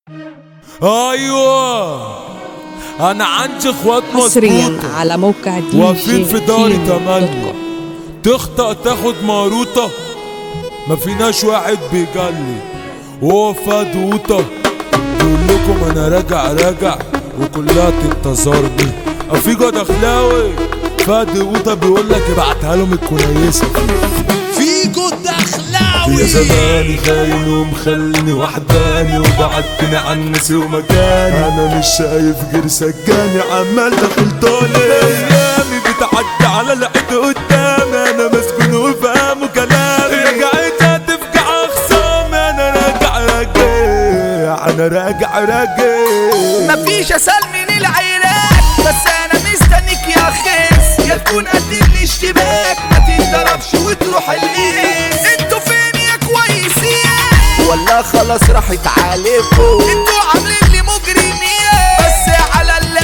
ايوه انا عندي اخوات حصريا مظبوطه على موقع دي واقفين في داري جي تملي تخطأ تاخد ماروطة ما فيناش واحد بيجلي هو فاد وطة بقول لكم انا راجع راجع وكلها تنتظرني افيجو دخلاوي فاد وطة بيقول لك ابعتها لهم الكويسة فيجو يا الدخلاوي زماني خاين ومخليني وحداني وبعدتني عن ناسي ومكاني انا مش شايف غير سجاني عمال داخل طالع ايامي بتعدي على العيد قدامي انا مسكون وفاهم كلامي رجعت هتفجع اخصامي انا راجع راجع انا راجع راجع مفيش اسهل من العينات بس انا مستنيك يا خيس يا تكون قد الاشتباك ما تتضربش وتروح القيس انتوا فين يا كويسين ولا خلاص راحت عليكم انتوا عاملين لي مجرمين بس على اللي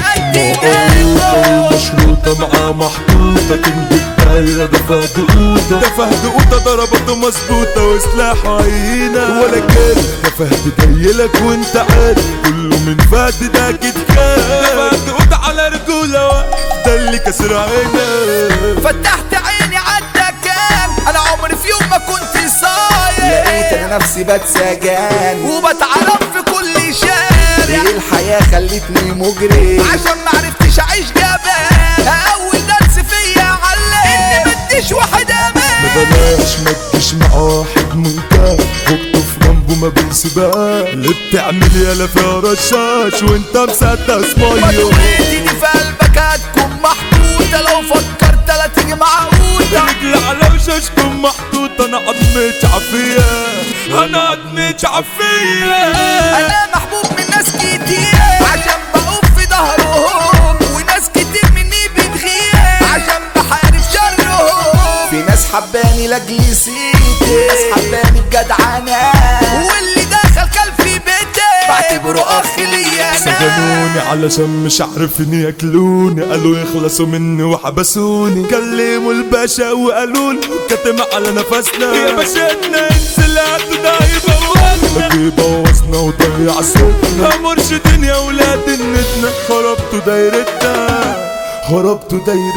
قد مشروطة مع محطوطة تنجد دايرة ده فهد قوطة ده فهد قوطة ضربته مظبوطة وسلاحه عينة ولا كده ده فهد جايلك وانت عارف كله من فهد ده اكيد كان ده فهد قوطة على رجولة واقف ده اللي كسر عينه فتحت عيني عالدكان انا عمري في يوم ما كنت صاير لقيت انا نفسي بتسجن وبتعرف في كل شارع الحياة خلتني مجرم عشان ما عرفتش اعيش جبان اول درس فيا علم اني بديش واحد امان بلاش ما تجيش مع واحد منكر خبطه في جنبه ما بيسيبهاش اللي بتعمل يالا فيها رشاش وانت مسدس ميه مطويتي دي في قلبك هتكون محطوطة لو فكرت لا تيجي معقولة رجلي على وشاشكم محطوط انا عضمتي عافية انا عضمتي عافية انا محبوب من ناس كتير عشان بقوم في ظهرهم وناس كتير مني بتغير عشان بحارب شرهم في ناس حباني لاجل سيتي ناس حباني بجدعنة واللي دخل كل في بيتي بعتبره اخ ليا انا سجنوني علشان مش عارفين ياكلوني قالوا يخلصوا مني وحبسوني كلموا الباشا وقالوا له كتم على نفسنا يا باشتنا انسلات ده يبوظنا اجي بوظنا وضيع صوتنا يا مرشدين يا ولاد النتنا خربتوا دايرتنا خربتوا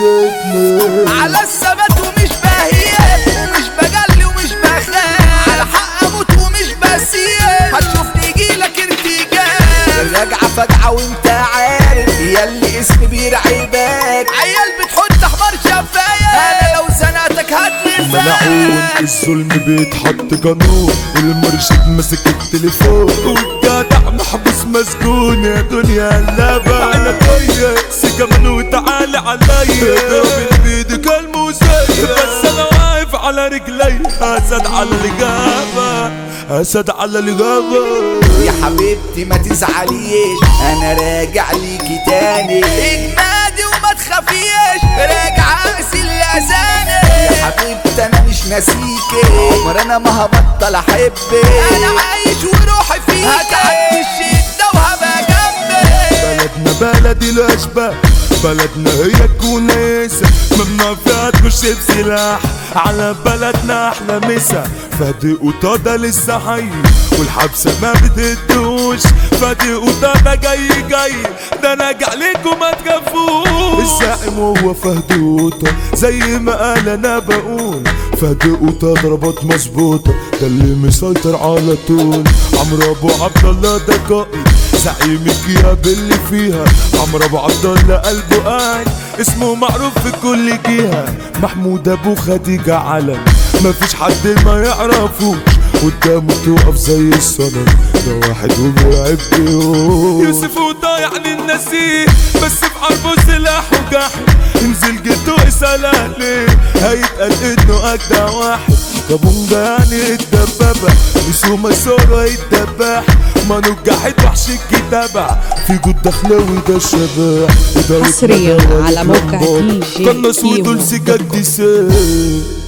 دايرتنا على الثبات ومش بهيئ ومش بجلي ومش بخاف على حق اموت ومش بسيء هتشوفني يجيلك ارتجال راجعة فجعة وانت عارف ياللي اسمي بيرعبك عيال بتحط حمار شفاية انا لو زنقتك ملعون هتلفك الظلم بيتحط قانون المرشد ماسك التليفون والجدع محبوس مسجون يا دنيا قلبة عنادية سكمن وتعالى عليا اضرب بايدك الموسيقى بس انا واقف على رجلي اسد على الاجابة اسد على الاجابة يا حبيبتي ما تزعليش انا راجع ليكي تاني اجمادي وما تخافيش راجع اغسل اذاني يا حبيبتي انا مش ناسيكي عمر انا ما هبطل احبك انا عايش وروحي فيك هتعدي الشده وهبقى جنبك بلدنا بلد الاشباه بلدنا هي كنيسة ممنوع فيها تخش بسلاح على بلدنا احلى مسا فادي قطادة لسه حي والحبسة ما بتدوش فادي قطادة جاي جاي ده انا عليكم ما تخافوش الزعيم هو فهد قطة زي ما قال انا بقول فهد قطة ضربات مظبوطة ده اللي مسيطر على طول عمرو ابو عبد الله ده قائد زعيم الكياب اللي فيها عمرو ابو عبد الله قلبه قاعد اسمه معروف في كل جهه محمود ابو خديجه علم مفيش حد ما يعرفوش قدامه تقف زي الصنم ده واحد وبيلعب بيوت يوسف وضايع للنسيم بس في حربه سلاح وجحيم انزل جدو اسأل عليه هيتقال انه اجدع واحد كابونجا يعني الدبابة ميسو مسارة الدباح ما نجحت وحش الكتابة في جود دخلاوي ده الشباب وده حصرياً يتمنى على موقع الجنبات. دي جي قناص ودول كيمو سجاد دي سير